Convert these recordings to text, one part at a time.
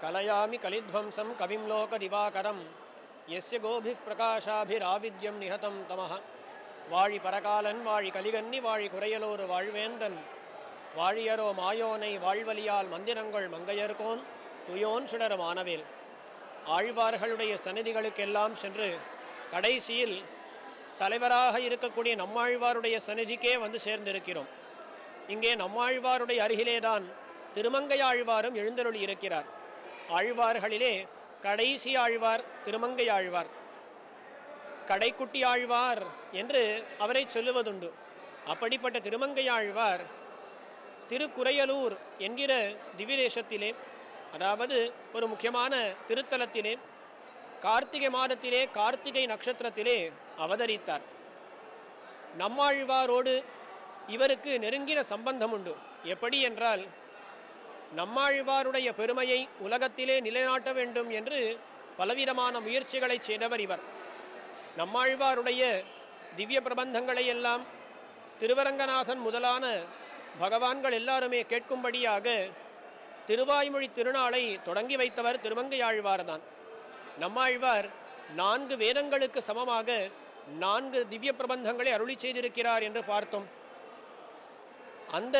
கலயாமி கலித்வம்சம் கவிம் லோக திவாகரம் எஸ்ய கோபிः பிரகாஷாபிராவித்யம் நிஹதம் தமः வாழி பரகாலன் வாழி கலிகன்னி வாழி குறையலோர் வாழ்வேந்தன் வாழியரோ மாயோனை வாழ்வலியால் மந்திரங்கள் மங்கையர்கோன் துயோன் சுடர் மானவேல் ஆழ்வார்களுடைய சந்நிதிகளுக்கெல்லாம் சென்று கடைசியில் தலைவராக இருக்கக்கூடிய நம்மாழ்வாருடைய சந்நிதிக்கே வந்து சேர்ந்திருக்கிறோம் இங்கே நம்மாழ்வாருடைய அருகிலேதான் திருமங்கை ஆழ்வாரும் எழுந்தருளி இருக்கிறார் ஆழ்வார்களிலே கடைசி ஆழ்வார் திருமங்கை ஆழ்வார் கடைக்குட்டி ஆழ்வார் என்று அவரை சொல்லுவதுண்டு அப்படிப்பட்ட திருமங்கை ஆழ்வார் திருக்குறையலூர் என்கிற திவ்யதேசத்திலே அதாவது ஒரு முக்கியமான திருத்தலத்திலே கார்த்திகை மாதத்திலே கார்த்திகை நட்சத்திரத்திலே அவதரித்தார் நம்மாழ்வாரோடு இவருக்கு நெருங்கின சம்பந்தம் உண்டு எப்படி என்றால் நம்மாழ்வாருடைய பெருமையை உலகத்திலே நிலைநாட்ட வேண்டும் என்று பலவிதமான முயற்சிகளை செய்தவர் இவர் நம்மாழ்வாருடைய திவ்ய பிரபந்தங்களை எல்லாம் திருவரங்கநாதன் முதலான பகவான்கள் எல்லாருமே கேட்கும்படியாக திருவாய்மொழி திருநாளை தொடங்கி வைத்தவர் திருமங்கையாழ்வார்தான் நம்மாழ்வார் நான்கு வேதங்களுக்கு சமமாக நான்கு திவ்ய பிரபந்தங்களை அருளி செய்திருக்கிறார் என்று பார்த்தோம் அந்த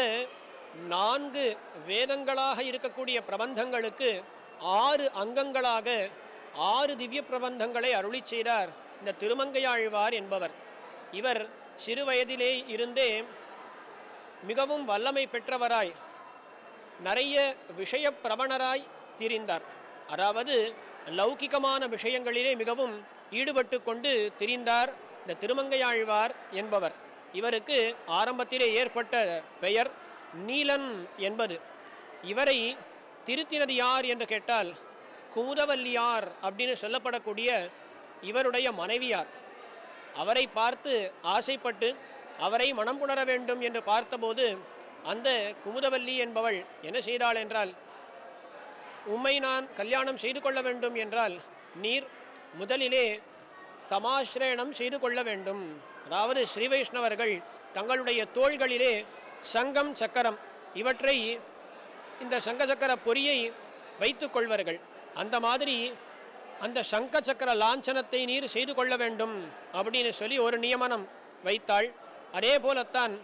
நான்கு வேதங்களாக இருக்கக்கூடிய பிரபந்தங்களுக்கு ஆறு அங்கங்களாக ஆறு திவ்ய பிரபந்தங்களை அருளி செய்தார் இந்த திருமங்கையாழ்வார் என்பவர் இவர் சிறு வயதிலே இருந்தே மிகவும் வல்லமை பெற்றவராய் நிறைய விஷய பிரபணராய் திரிந்தார் அதாவது லௌகிகமான விஷயங்களிலே மிகவும் ஈடுபட்டு கொண்டு திரிந்தார் இந்த திருமங்கையாழ்வார் என்பவர் இவருக்கு ஆரம்பத்திலே ஏற்பட்ட பெயர் நீலன் என்பது இவரை திருத்தினது யார் என்று கேட்டால் குமுதவல்லியார் அப்படின்னு சொல்லப்படக்கூடிய இவருடைய மனைவியார் அவரை பார்த்து ஆசைப்பட்டு அவரை மனம் புணர வேண்டும் என்று பார்த்தபோது அந்த குமுதவல்லி என்பவள் என்ன செய்தாள் என்றால் உம்மை நான் கல்யாணம் செய்து கொள்ள வேண்டும் என்றால் நீர் முதலிலே சமாசிரயணம் செய்து கொள்ள வேண்டும் அதாவது ஸ்ரீ வைஷ்ணவர்கள் தங்களுடைய தோள்களிலே சங்கம் சக்கரம் இவற்றை இந்த சங்க சக்கர பொறியை வைத்து கொள்வார்கள் அந்த மாதிரி அந்த சங்க சக்கர லாஞ்சனத்தை நீர் செய்து கொள்ள வேண்டும் அப்படின்னு சொல்லி ஒரு நியமனம் வைத்தாள் அதே போலத்தான்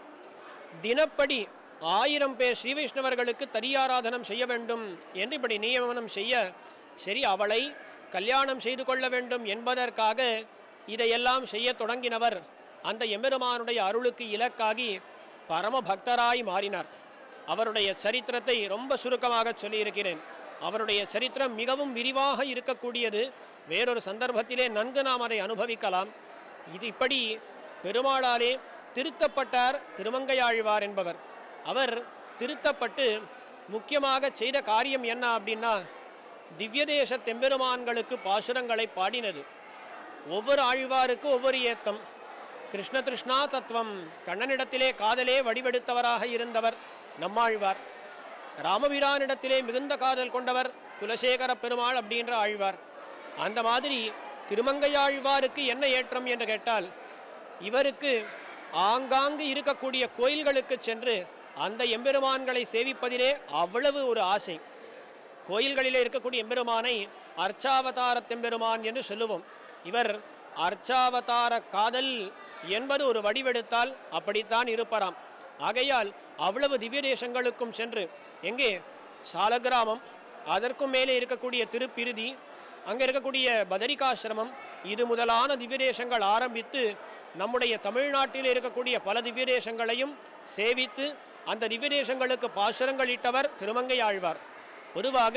தினப்படி ஆயிரம் பேர் ஸ்ரீ வைஷ்ணவர்களுக்கு தரியாராதனம் செய்ய வேண்டும் என்று இப்படி நியமனம் செய்ய சரி அவளை கல்யாணம் செய்து கொள்ள வேண்டும் என்பதற்காக இதையெல்லாம் செய்ய தொடங்கினவர் அந்த எம்பெருமானுடைய அருளுக்கு இலக்காகி பரம பக்தராய் மாறினார் அவருடைய சரித்திரத்தை ரொம்ப சுருக்கமாக சொல்லியிருக்கிறேன் அவருடைய சரித்திரம் மிகவும் விரிவாக இருக்கக்கூடியது வேறொரு சந்தர்ப்பத்திலே நன்கு நாம் அதை அனுபவிக்கலாம் இது இப்படி பெருமாளாலே திருத்தப்பட்டார் திருமங்கையாழ்வார் என்பவர் அவர் திருத்தப்பட்டு முக்கியமாக செய்த காரியம் என்ன அப்படின்னா திவ்யதேச தெம்பெருமான்களுக்கு பாசுரங்களை பாடினது ஒவ்வொரு ஆழ்வாருக்கு ஒவ்வொரு ஏத்தம் கிருஷ்ண கிருஷ்ணா தத்துவம் கண்ணனிடத்திலே காதலே வடிவெடுத்தவராக இருந்தவர் நம்மாழ்வார் ராமபிரானிடத்திலே மிகுந்த காதல் கொண்டவர் குலசேகர பெருமாள் அப்படின்ற ஆழ்வார் அந்த மாதிரி திருமங்கையாழ்வாருக்கு என்ன ஏற்றம் என்று கேட்டால் இவருக்கு ஆங்காங்கு இருக்கக்கூடிய கோயில்களுக்கு சென்று அந்த எம்பெருமான்களை சேவிப்பதிலே அவ்வளவு ஒரு ஆசை கோயில்களிலே இருக்கக்கூடிய எம்பெருமானை அர்ச்சாவதார தெம்பெருமான் என்று சொல்லுவோம் இவர் அர்ச்சாவதார காதல் என்பது ஒரு வடிவெடுத்தால் அப்படித்தான் இருப்பராம் ஆகையால் அவ்வளவு திவ்ய தேசங்களுக்கும் சென்று எங்கே சாலகிராமம் அதற்கும் மேலே இருக்கக்கூடிய திருப்பிருதி அங்கே இருக்கக்கூடிய பதரிகாசிரமம் இது முதலான திவ்ய தேசங்கள் ஆரம்பித்து நம்முடைய தமிழ்நாட்டில் இருக்கக்கூடிய பல திவ்ய தேசங்களையும் சேவித்து அந்த திவ்ய தேசங்களுக்கு பாசுரங்கள் இட்டவர் திருமங்கை ஆழ்வார் பொதுவாக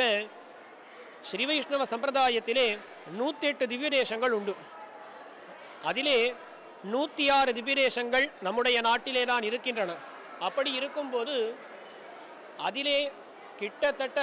ஸ்ரீ வைஷ்ணவ சம்பிரதாயத்திலே நூற்றி எட்டு திவ்ய தேசங்கள் உண்டு அதிலே நூற்றி ஆறு திவ்ய தேசங்கள் நம்முடைய நாட்டிலே தான் இருக்கின்றன அப்படி இருக்கும்போது அதிலே கிட்டத்தட்ட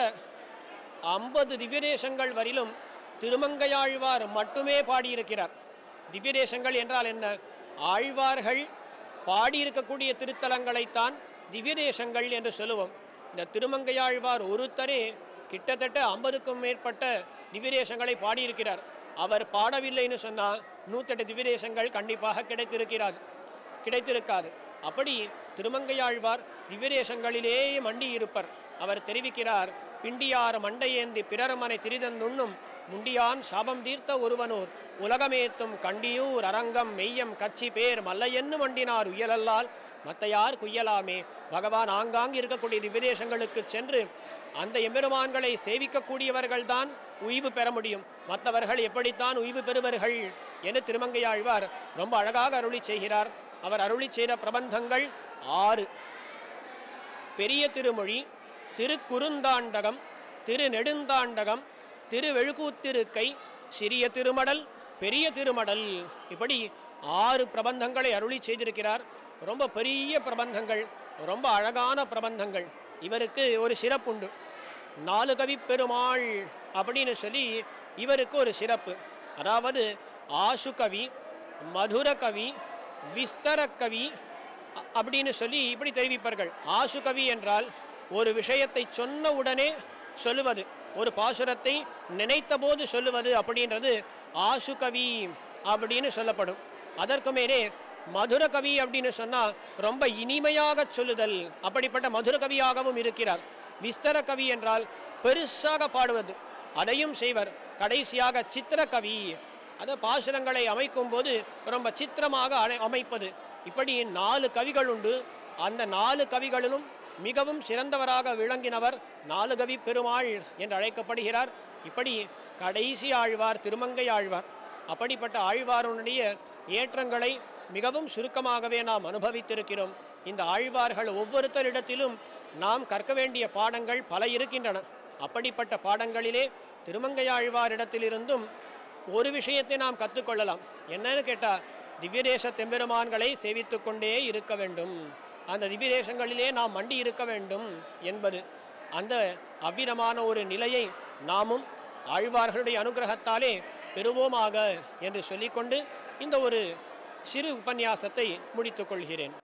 ஐம்பது திவ்ய தேசங்கள் வரிலும் திருமங்கையாழ்வார் மட்டுமே பாடியிருக்கிறார் திவ்ய தேசங்கள் என்றால் என்ன ஆழ்வார்கள் பாடியிருக்கக்கூடிய திருத்தலங்களைத்தான் திவ்ய தேசங்கள் என்று சொல்லுவோம் இந்த திருமங்கையாழ்வார் ஒருத்தரே கிட்டத்தட்ட ஐம்பதுக்கும் மேற்பட்ட திவ்ய தேசங்களை பாடியிருக்கிறார் அவர் பாடவில்லைன்னு சொன்னால் நூற்றெட்டு திவ்ய தேசங்கள் கண்டிப்பாக கிடைத்திருக்கிறாது கிடைத்திருக்காது அப்படி திருமங்கையாழ்வார் திவ்ய தேசங்களிலேயே மண்டி இருப்பர் அவர் தெரிவிக்கிறார் பிண்டியார் மண்டையேந்தி பிறர்மனை திரிதந்துண்ணும் முண்டியான் சாபம் தீர்த்த ஒருவனூர் உலகமேத்தும் கண்டியூர் அரங்கம் மெய்யம் கச்சி பேர் மல்லையென்னு மண்டினார் உயலல்லால் மத்தையார் குய்யலாமே பகவான் ஆங்காங்கு இருக்கக்கூடிய திவ்யதேசங்களுக்கு சென்று அந்த எம்பெருமான்களை சேவிக்கக்கூடியவர்கள்தான் உய்வு பெற முடியும் மற்றவர்கள் எப்படித்தான் உய்வு பெறுவர்கள் என திருமங்கையாழ்வார் ரொம்ப அழகாக அருளி செய்கிறார் அவர் அருளி செய்த பிரபந்தங்கள் ஆறு பெரிய திருமொழி திருக்குறுந்தாண்டகம் திருநெடுந்தாண்டகம் திருவெழுக்கூத்திருக்கை சிறிய திருமடல் பெரிய திருமடல் இப்படி ஆறு பிரபந்தங்களை அருளி செய்திருக்கிறார் ரொம்ப பெரிய பிரபந்தங்கள் ரொம்ப அழகான பிரபந்தங்கள் இவருக்கு ஒரு சிறப்புண்டு நாலு கவி பெருமாள் அப்படின்னு சொல்லி இவருக்கு ஒரு சிறப்பு அதாவது ஆசு கவி மதுர கவி விஸ்தர கவி அ- அப்படின்னு சொல்லி இப்படி தெரிவிப்பார்கள் ஆசு கவி என்றால் ஒரு விஷயத்தை சொன்ன உடனே சொல்லுவது ஒரு பாசுரத்தை நினைத்தபோது சொல்லுவது அப்படின்றது ஆசு கவி அப்படின்னு சொல்லப்படும் அதற்கு மேலே மதுர கவி அப்படின்னு சொன்னால் ரொம்ப இனிமையாக சொல்லுதல் அப்படிப்பட்ட மதுர கவியாகவும் இருக்கிறார் விஸ்தர கவி என்றால் பெருசாக பாடுவது அதையும் செய்வர் கடைசியாக சித்திர கவி அது பாசுரங்களை அமைக்கும் போது ரொம்ப சித்திரமாக அமை- அமைப்பது இப்படி நாலு கவிகள் உண்டு அந்த நாலு கவிகளிலும் மிகவும் சிறந்தவராக விளங்கினவர் நாலு கவி பெருமாள் என்று அழைக்கப்படுகிறார் இப்படி கடைசி ஆழ்வார் திருமங்கை ஆழ்வார் அப்படிப்பட்ட ஆழ்வாருடைய ஏற்றங்களை மிகவும் சுருக்கமாகவே நாம் அனுபவித்திருக்கிறோம் இந்த ஆழ்வார்கள் ஒவ்வொருத்தரிடத்திலும் நாம் கற்க வேண்டிய பாடங்கள் பல இருக்கின்றன அப்படிப்பட்ட பாடங்களிலே திருமங்கையாழ்வாரிடத்திலிருந்தும் ஒரு விஷயத்தை நாம் கற்றுக்கொள்ளலாம் என்னன்னு கேட்டால் திவ்யதேச தெம்பெருமான்களை சேவித்து கொண்டே இருக்க வேண்டும் அந்த திவ்யதேசங்களிலே நாம் மண்டி இருக்க வேண்டும் என்பது அந்த அவ்விதமான ஒரு நிலையை நாமும் ஆழ்வார்களுடைய அனுகிரகத்தாலே பெறுவோமாக என்று சொல்லிக்கொண்டு இந்த ஒரு சிறு உபன்யாசத்தை முடித்துக் கொள்கிறேன்